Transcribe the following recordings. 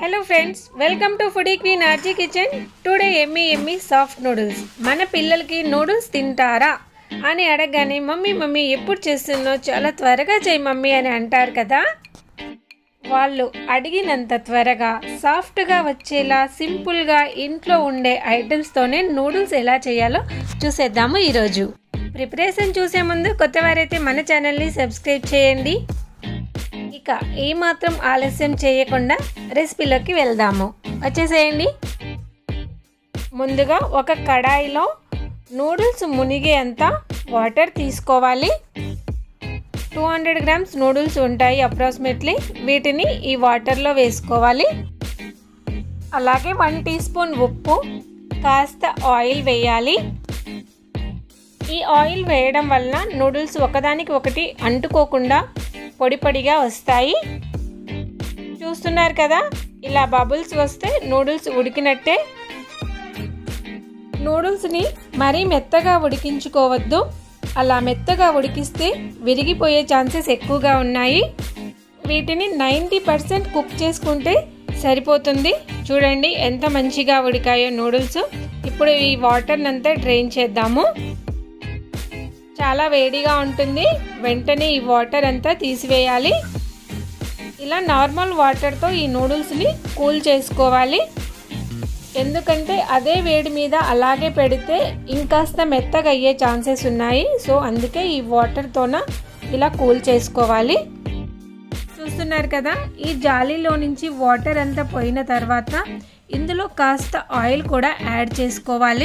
hello friends welcome to foodie queen RG kitchen today yummy yummy soft noodles మన పిల్లలకి noodles తింటారా అని అడగగానే మమ్మీ మమ్మీ ఎప్పుడు చేస్తున్నో చాలా త్వరగా చేయి మమ్మీ అని అంటారు కదా వాళ్ళు అడిగినంత త్వరగా సాఫ్ట్గా వచ్చేలా సింపుల్గా ఇంట్లో ఉండే ఐటమ్స్తోనే నూడిల్స్ ఎలా చేయాలో చూసేద్దాము ఈరోజు ప్రిపరేషన్ చూసే ముందు కొత్త వారైతే మన ఛానల్ని సబ్స్క్రైబ్ చేయండి ఇక ఏమాత్రం ఆలస్యం చేయకుండా రెసిపీలోకి వెళ్దాము వచ్చేసేయండి ముందుగా ఒక కడాయిలో నూడిల్స్ మునిగేంత వాటర్ తీసుకోవాలి టూ హండ్రెడ్ గ్రామ్స్ నూడిల్స్ ఉంటాయి అప్రాక్సిమేట్లీ వీటిని ఈ వాటర్లో వేసుకోవాలి అలాగే వన్ టీ స్పూన్ ఉప్పు కాస్త ఆయిల్ వేయాలి ఈ ఆయిల్ వేయడం వలన నూడిల్స్ ఒకదానికి ఒకటి అంటుకోకుండా పొడి పొడిగా వస్తాయి చూస్తున్నారు కదా ఇలా బబుల్స్ వస్తే నూడిల్స్ ఉడికినట్టే నూడిల్స్ని మరీ మెత్తగా ఉడికించుకోవద్దు అలా మెత్తగా ఉడికిస్తే విరిగిపోయే ఛాన్సెస్ ఎక్కువగా ఉన్నాయి వీటిని నైంటీ పర్సెంట్ కుక్ చేసుకుంటే సరిపోతుంది చూడండి ఎంత మంచిగా ఉడికాయో నూడిల్స్ ఇప్పుడు ఈ వాటర్ని అంతా డ్రైన్ చేద్దాము చాలా వేడిగా ఉంటుంది వెంటనే ఈ వాటర్ అంతా తీసివేయాలి ఇలా నార్మల్ వాటర్తో ఈ నూడిల్స్ని కూల్ చేసుకోవాలి ఎందుకంటే అదే వేడి మీద అలాగే పెడితే ఇంకాస్త మెత్తగా అయ్యే ఛాన్సెస్ ఉన్నాయి సో అందుకే ఈ వాటర్తోన ఇలా కూల్ చేసుకోవాలి చూస్తున్నారు కదా ఈ జాలీలో నుంచి వాటర్ అంతా పోయిన తర్వాత ఇందులో కాస్త ఆయిల్ కూడా యాడ్ చేసుకోవాలి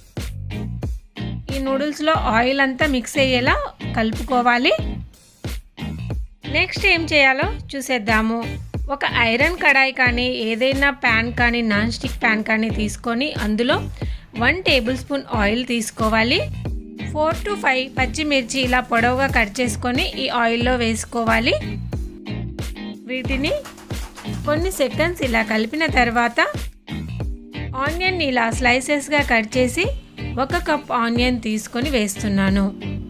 ఈ నూడిల్స్లో ఆయిల్ అంతా మిక్స్ అయ్యేలా కలుపుకోవాలి నెక్స్ట్ ఏం చేయాలో చూసేద్దాము ఒక ఐరన్ కడాయి కానీ ఏదైనా ప్యాన్ కానీ నాన్ స్టిక్ ప్యాన్ కానీ తీసుకొని అందులో వన్ టేబుల్ స్పూన్ ఆయిల్ తీసుకోవాలి ఫోర్ టు ఫైవ్ పచ్చిమిర్చి ఇలా పొడవుగా కట్ చేసుకొని ఈ ఆయిల్లో వేసుకోవాలి వీటిని కొన్ని సెకండ్స్ ఇలా కలిపిన తర్వాత ఆనియన్ ఇలా స్లైసెస్గా కట్ చేసి ఒక కప్ ఆనియన్ తీసుకొని వేస్తున్నాను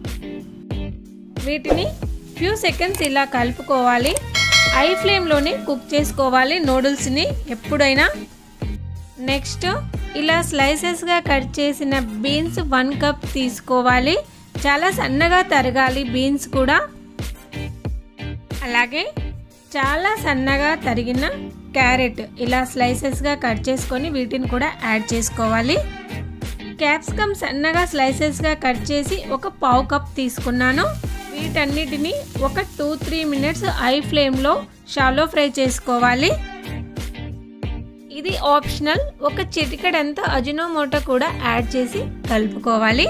వీటిని ఫ్యూ సెకండ్స్ ఇలా కలుపుకోవాలి ఐ ఫ్లేమ్లోనే కుక్ చేసుకోవాలి నూడిల్స్ని ఎప్పుడైనా నెక్స్ట్ ఇలా స్లైసెస్గా కట్ చేసిన బీన్స్ వన్ కప్ తీసుకోవాలి చాలా సన్నగా తరగాలి బీన్స్ కూడా అలాగే చాలా సన్నగా తరిగిన క్యారెట్ ఇలా స్లైసెస్గా కట్ చేసుకొని వీటిని కూడా యాడ్ చేసుకోవాలి క్యాప్సికమ్ సన్నగా స్లైసెస్గా కట్ చేసి ఒక పావు కప్ తీసుకున్నాను వీటన్నిటిని ఒక టూ త్రీ మినిట్స్ ఐ ఫ్లేమ్లో షాలో ఫ్రై చేసుకోవాలి ఇది ఆప్షనల్ ఒక చిటికడంతా అజినోమోటో కూడా యాడ్ చేసి కలుపుకోవాలి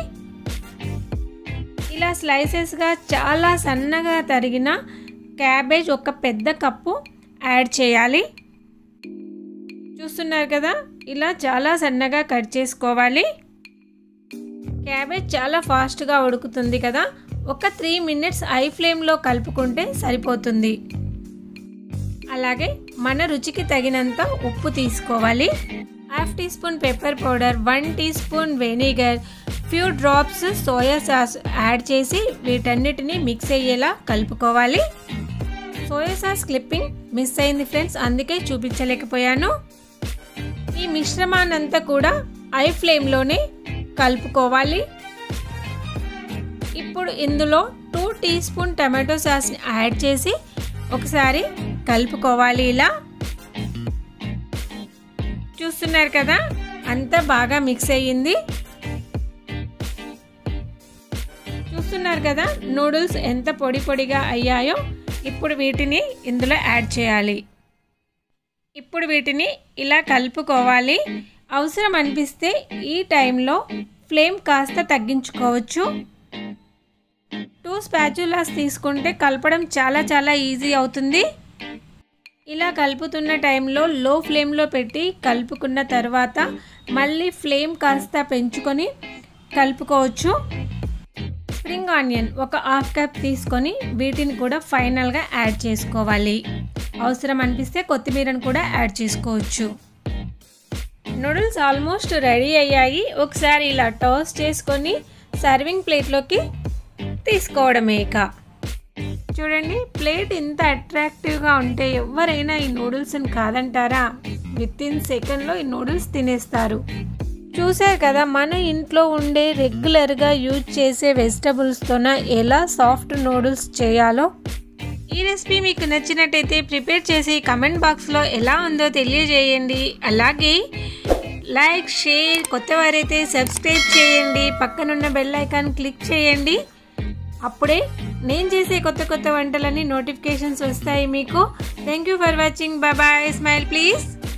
ఇలా స్లైసెస్గా చాలా సన్నగా తరిగిన క్యాబేజ్ ఒక పెద్ద కప్పు యాడ్ చేయాలి చూస్తున్నారు కదా ఇలా చాలా సన్నగా కట్ చేసుకోవాలి క్యాబేజ్ చాలా ఫాస్ట్గా ఉడుకుతుంది కదా ఒక త్రీ మినిట్స్ ఐ ఫ్లేమ్లో కలుపుకుంటే సరిపోతుంది అలాగే మన రుచికి తగినంత ఉప్పు తీసుకోవాలి half teaspoon pepper powder one teaspoon vinegar few drops soya sauce add చేసి వీటన్నిటిని మిక్స్ అయ్యేలా కలుపుకోవాలి సోయా సాస్ క్లిప్పింగ్ మిస్ అయింది ఫ్రెండ్స్ అందుకే చూపించలేకపోయాను ఈ మిశ్రమాన్నంతా కూడా ఐ ఫ్లేమ్లోనే కలుపుకోవాలి ఇప్పుడు ఇందులో టూ టీ స్పూన్ టమాటో సాస్ని యాడ్ చేసి ఒకసారి కలుపుకోవాలి ఇలా చూస్తున్నారు కదా అంతా బాగా మిక్స్ అయ్యింది చూస్తున్నారు కదా నూడిల్స్ ఎంత పొడి పొడిగా అయ్యాయో ఇప్పుడు వీటిని ఇందులో యాడ్ చేయాలి ఇప్పుడు వీటిని ఇలా కలుపుకోవాలి అవసరం అనిపిస్తే ఈ టైంలో ఫ్లేమ్ కాస్త తగ్గించుకోవచ్చు టూ స్పాచులాస్ తీసుకుంటే కలపడం చాలా చాలా ఈజీ అవుతుంది ఇలా కలుపుతున్న టైంలో లో ఫ్లేమ్లో పెట్టి కలుపుకున్న తర్వాత మళ్ళీ ఫ్లేమ్ కాస్త పెంచుకొని కలుపుకోవచ్చు స్ప్రింగ్ ఆనియన్ ఒక హాఫ్ కప్ తీసుకొని వీటిని కూడా ఫైనల్గా యాడ్ చేసుకోవాలి అవసరం అనిపిస్తే కొత్తిమీరను కూడా యాడ్ చేసుకోవచ్చు నూడిల్స్ ఆల్మోస్ట్ రెడీ అయ్యాయి ఒకసారి ఇలా టాస్ చేసుకొని సర్వింగ్ ప్లేట్లోకి తీసుకోవడమే ఇక చూడండి ప్లేట్ ఇంత అట్రాక్టివ్గా ఉంటే ఎవరైనా ఈ నూడిల్స్ని కాదంటారా విత్ ఇన్ సెకండ్లో ఈ నూడిల్స్ తినేస్తారు చూసారు కదా మన ఇంట్లో ఉండే రెగ్యులర్గా యూజ్ చేసే వెజిటబుల్స్తోన ఎలా సాఫ్ట్ నూడిల్స్ చేయాలో ఈ రెసిపీ మీకు నచ్చినట్టయితే ప్రిపేర్ చేసి కమెంట్ బాక్స్లో ఎలా ఉందో తెలియజేయండి అలాగే లైక్ షేర్ కొత్త వారైతే సబ్స్క్రైబ్ చేయండి పక్కనున్న బెల్ ఐకాన్ క్లిక్ చేయండి అప్పుడే నేను చేసే కొత్త కొత్త వంటలన్నీ నోటిఫికేషన్స్ వస్తాయి మీకు thank you for watching bye smile please